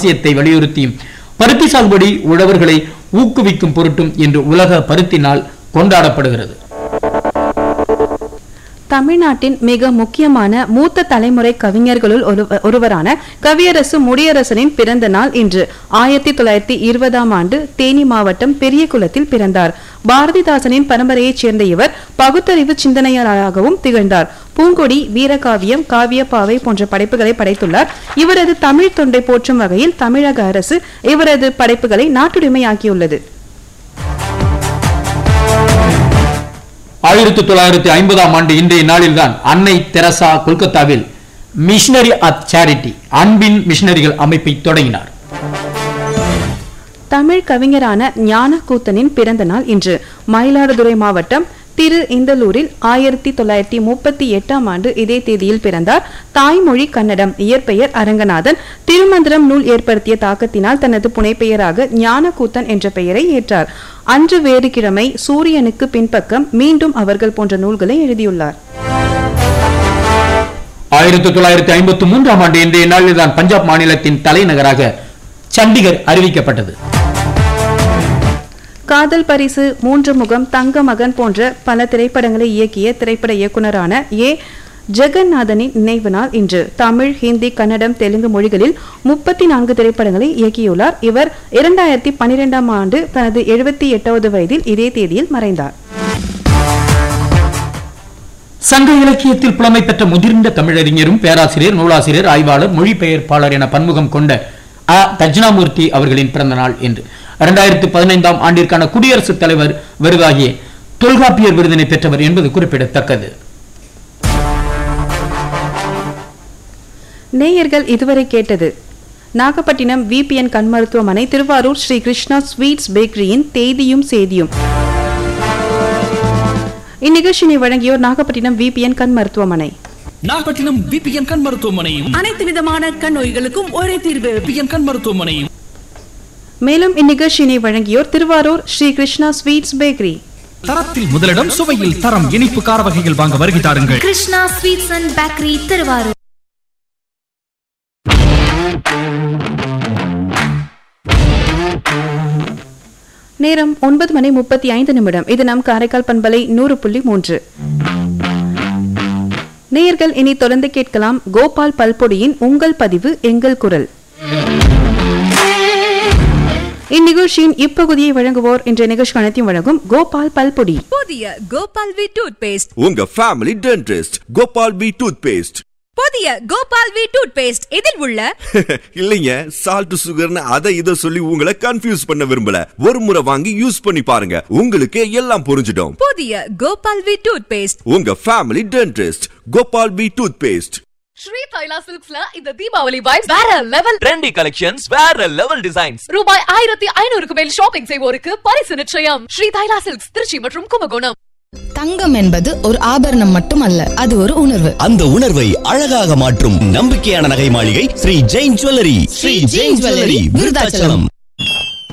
அவசியத்தை வலியுறுத்தியும் பருத்தி சாகுபடி உழவர்களை ஊக்குவிக்கும் பொருட்டும் இன்று உலக பருத்தி நாள் கொண்டாடப்படுகிறது தமிழ்நாட்டின் மிக முக்கியமான மூத்த தலைமுறை கவிஞர்களுள் ஒரு- ஒருவரான கவியரசு முடியரசனின் பிறந்த நாள் இன்று ஆயிரத்தி தொள்ளாயிரத்தி இருபதாம் ஆண்டு தேனி மாவட்டம் பெரியகுளத்தில் பிறந்தார் பாரதிதாசனின் பரம்பரையைச் சேர்ந்த இவர் பகுத்தறிவு சிந்தனையாளராகவும் திகழ்ந்தார் பூங்கொடி வீரகாவியம் காவியப்பாவை போன்ற படைப்புகளை படைத்துள்ளார் இவரது தமிழ் தொண்டை போற்றும் வகையில் தமிழக அரசு இவரது படைப்புகளை நாட்டுடைமையாக்கியுள்ளது ஆயிரத்தி தொள்ளாயிரத்தி ஐம்பதாம் ஆண்டு இன்றைய நாளில்தான் அன்னை தெரசா கொல்கத்தாவில் மிஷனரி ஆஃப் சேரிட்டி அன்பின் மிஷனரிகள் அமைப்பை தொடங்கினார் தமிழ் கவிஞரான ஞானக்கூத்தனின் பிறந்த நாள் இன்று மயிலாடுதுறை மாவட்டம் திரு இந்தலூரில் ஆயிரத்தி தொள்ளாயிரத்தி முப்பத்தி எட்டாம் ஆண்டு இதே தேதியில் பிறந்தார் தாய்மொழி கன்னடம் இயற்பெயர் அரங்கநாதன் திருமந்திரம் நூல் ஏற்படுத்திய தாக்கத்தினால் தனது புனைப்பெயராக ஞானக்கூத்தன் என்ற பெயரை ஏற்றார் அன்று வேறு கிழமை சூரியனுக்கு பின்பக்கம் மீண்டும் அவர்கள் போன்ற நூல்களை எழுதியுள்ளார் ஆயிரத்தி தொள்ளாயிரத்தி ஐம்பத்தி மூன்றாம் ஆண்டு இன்றைய நாளில்தான் பஞ்சாப் மாநிலத்தின் தலைநகராக சண்டிகர் அறிவிக்கப்பட்டது காதல் பரிசு மூன்று முகம் தங்க மகன் போன்ற பல திரைப்படங்களை இயக்கிய திரைப்பட இயக்குனரான ஏ ஜெகநாதனின் நினைவு நாள் இன்று தமிழ் ஹிந்தி கன்னடம் தெலுங்கு மொழிகளில் முப்பத்தி நான்கு திரைப்படங்களை இயக்கியுள்ளார் இவர் இரண்டாயிரத்தி பன்னிரெண்டாம் ஆண்டு தனது எழுபத்தி எட்டாவது வயதில் இதே தேதியில் மறைந்தார் சங்க இலக்கியத்தில் புலமை பெற்ற முதிர்ந்த தமிழறிஞரும் பேராசிரியர் நூலாசிரியர் ஆய்வாளர் மொழிபெயர்ப்பாளர் என பன்முகம் கொண்ட அ தட்சிணாமூர்த்தி அவர்களின் பிறந்த நாள் என்று இரண்டாயிரத்தி பதினைந்தாம் ஆண்டிற்கான குடியரசுத் தலைவர் விருதாகிய தொல்காப்பியர் விருதினை பெற்றவர் என்பது குறிப்பிடத்தக்கது நேயர்கள் இதுவரை கேட்டது நாகப்பட்டினம் விபிஎன் கண் மருத்துவமனை திருவாரூர் ஸ்ரீ கிருஷ்ணா ஸ்வீட்ஸ் பேக்கரியின் தேதியும் சேதியும் இந்நிகழ்ச்சியினை வழங்கியோர் நாகப்பட்டினம் விபிஎன் கண் மருத்துவமனை நாகப்பட்டினம் பிபிஎன் கண் மருத்துவமனை அனைத்து விதமான கண் நோய்களுக்கும் ஒரே தீர்வு பிபிஎன் கண் மருத்துவமனை மேலும் இந்நிகழ்ச்சியினை வழங்கியோர் திருவாரூர் ஸ்ரீ கிருஷ்ணா ஸ்வீட்ஸ் பேக்கரி தரத்தில் முதலிடம் சுவையில் தரம் இனிப்பு கார வகைகள் வாங்க வருகை தாருங்கள் Krishna sweets and bakery Thiruvarur நேரம் ஒன்பது மணி முப்பத்தி ஐந்து நிமிடம் இது நம் காரைக்கால் பண்பலை நூறு புள்ளி மூன்று நேயர்கள் இனி தொடர்ந்து கேட்கலாம் கோபால் பல்பொடியின் உங்கள் பதிவு எங்கள் குரல் இந்நிகழ்ச்சியின் இப்பகுதியை வழங்குவோர் இன்றைய நிகழ்ச்சி அனைத்தையும் வழங்கும் கோபால் பல்பொடி புதிய கோபால் வி டூத் பேஸ்ட் உங்க family dentist Gopal B toothpaste புதிய கோபால் வி டூத் பேஸ்ட் இதில் உள்ள இல்லைங்க சால்ட் சுகர்னு அதை இதை சொல்லி உங்களை கன்ஃபியூஸ் பண்ண விரும்பல ஒரு முறை வாங்கி யூஸ் பண்ணி பாருங்க உங்களுக்கு எல்லாம் புரிஞ்சிடும் புதிய கோபால் வி டூத் பேஸ்ட் உங்க family dentist Gopal B toothpaste Sri Thaila சில்க்ஸ்ல இந்த தீபாவளி வைப்ஸ் வேற லெவல் ட்ரெண்டி கலெக்ஷன்ஸ் வேற லெவல் டிசைன்ஸ் ரூபாய் ஆயிரத்தி ஐநூறுக்கு மேல் ஷாப்பிங் செய்வோருக்கு பரிசு நிச்சயம் ஸ்ரீ தைலா சில்க்ஸ் திருச்சி மற்றும் கும்பகோணம் தங்கம் என்பது ஒரு ஆபரணம் மட்டுமல்ல அது ஒரு உணர்வு அந்த உணர்வை அழகாக மாற்றும் நம்பிக்கையான நகை மாளிகை ஸ்ரீ ஜெயின் ஜுவல்லரி ஸ்ரீ ஜெயின் ஜுவல்லரி விருதாச்சலம்